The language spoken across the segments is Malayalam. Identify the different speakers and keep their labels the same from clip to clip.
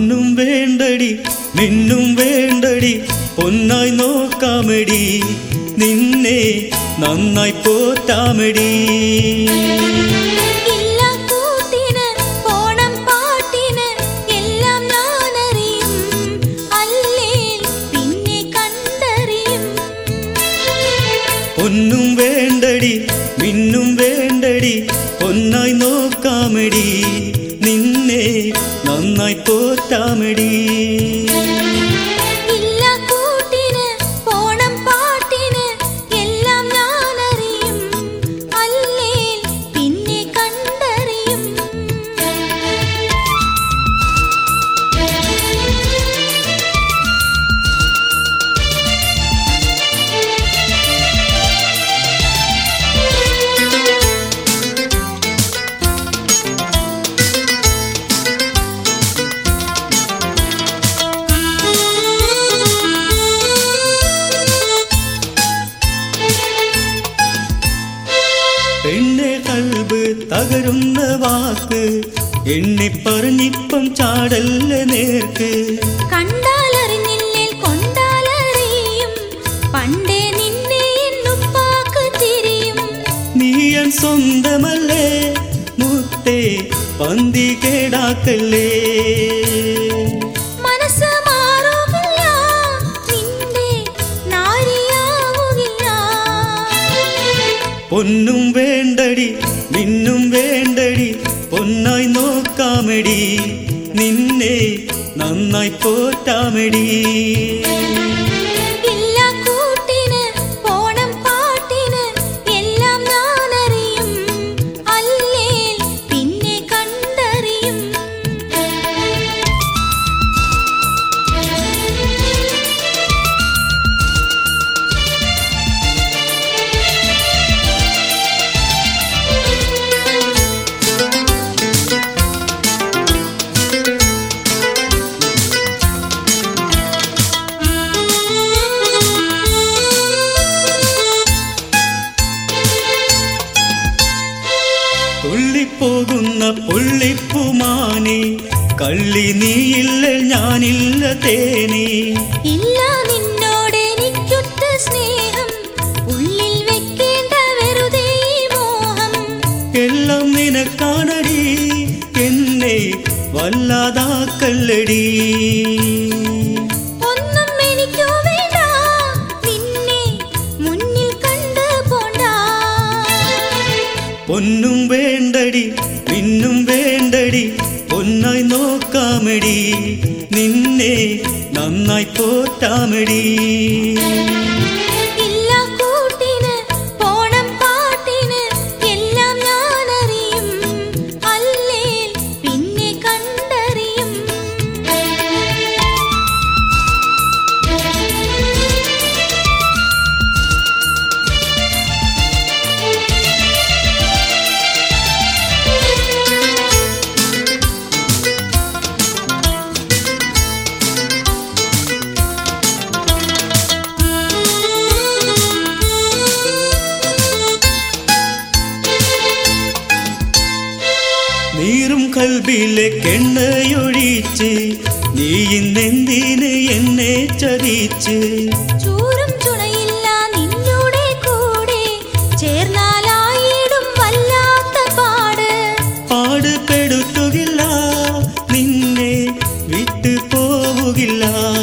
Speaker 1: പൊന്നും വേണ്ടടി മിന്നും വേണ്ടടി പൊന്നായി നോക്കാമെടി നിന്നെ നന്നായി പോറ്റാമെടി
Speaker 2: ഇല്ല കൂട്ടിന് ഓണം പാട്ടിന് എല്ലാം ഞാനറിയും അല്ലേൽ പിന്നെ കണ്ടറിയും
Speaker 1: പൊന്നും വേണ്ടടി മിന്നും വേണ്ടടി പൊന്നായി നോക്കാമെടി നിന്നെ നന്നായി പോറ്റാമെടി
Speaker 2: ഇല്ല കൂട്ടിന് ഓണം പാട്ടിന് എല്ലാം ഞാനറിയും അല്ലേൽ പിന്നെ കണ്ടറിയും
Speaker 1: പെണ്ണെ കൽബ് തകരുന്ന വാക്ക് എണ്ണി പറഞ്ഞിപ്പം ചാടല്ല നേർക്ക്
Speaker 2: കണ്ടാലറിഞ്ഞില്ലേൽ കൊണ്ടാലറിയും പണ്ടേ നിന്നെ എന്നുപ്പാക്ക് തിരിയും
Speaker 1: നീയൻ സ്വന്തമല്ലേ മുത്തേ പന്തി കേടാക്കല്ലേ
Speaker 2: മനസ്സ് മാറുകില്ല നിന്റെ നാരിയാവുകില്ല
Speaker 1: പൊന്നും വേണ്ടടി മിന്നും വേണ്ടടി പൊന്നായി നോക്കാമെടി നിന്നെ നന്നായി പോറ്റാമെടി
Speaker 2: ഇല്ല കൂട്ടിന് ഓണം പാട്ടിന് എല്ലാം ഞാനറിയും അല്ലേൽ പിന്നെ കണ്ടറിയും
Speaker 1: തുള്ളിപ്പോകുന്ന പുള്ളിപ്പുമാനെ കള്ളി നീയില്ല ഞാനില്ല തേനേ
Speaker 2: ഇല്ല നിന്നോട് എനിക്കൊട്ട സ്നേഹം ഉള്ളിൽ വെക്കേണ്ട വെറുതെ ഈ മോഹം
Speaker 1: എല്ലാം നിനക്കാണടി എന്നെ വല്ലാതാക്കല്ലടി
Speaker 2: ഒന്നും എനിക്കു വേണ്ട നിന്നെ മുന്നിൽ കണ്ട് പോണ്ട
Speaker 1: പൊന്നും വേണ്ടടി മിന്നും വേണ്ടടി പൊന്നായി നോക്കാമെടി നിന്നെ നന്നായി പോറ്റാമെടി
Speaker 2: ഇല്ല കൂട്ടിന് ഓണം പാട്ടിന് എല്ലാം ഞാനറിയും അല്ലേൽ പിന്നെ കണ്ടറിയും
Speaker 1: നീറും കൽബിലെ കെണ്ണയൊഴിച്ച് നീ ഇന്നെന്തിന് എന്നെ ചതിച്ച്
Speaker 2: ചൂരും ചുണയില്ല നിന്നോടെ കൂടെ ചേർന്നാലായിടും വല്ലാത്ത പാട്
Speaker 1: പാടുപെടുത്തുകില്ല നിന്നെ വിട്ടു പോവുകില്ല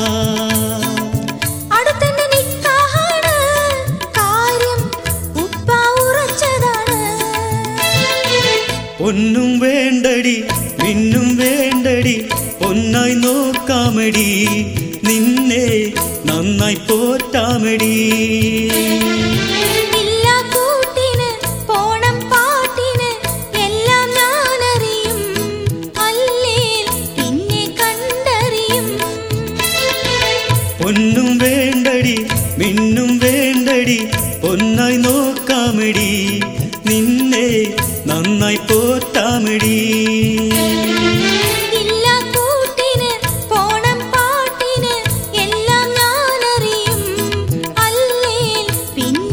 Speaker 2: അടുത്തന്നെ നിക്കാഹാണ് കാര്യം ഉപ്പ ഉറച്ചതാണ്
Speaker 1: ഒന്നും വേണ്ടടി മിന്നും വേണ്ടടി ഒന്നായി നോക്കാമെടി നിന്നെ നന്നായി പോറ്റാമെടി
Speaker 2: ഇല്ല കൂട്ടിന് ഓണം പാട്ടിന് എല്ലാം ഞാനറിയും അല്ലേൽ പിന്നെ കണ്ടറിയും
Speaker 1: ഒന്നും വേണ്ടടി മിന്നും വേണ്ടടി ഒന്നായി നോക്കാമെടി നിന്നെ നന്നായി പോറ്റാമെടി
Speaker 2: ഇല്ല കൂട്ടിന് ഓണം പാട്ടിന് എല്ലാം ഞാനറിയും അല്ലേൽ പിന്നെ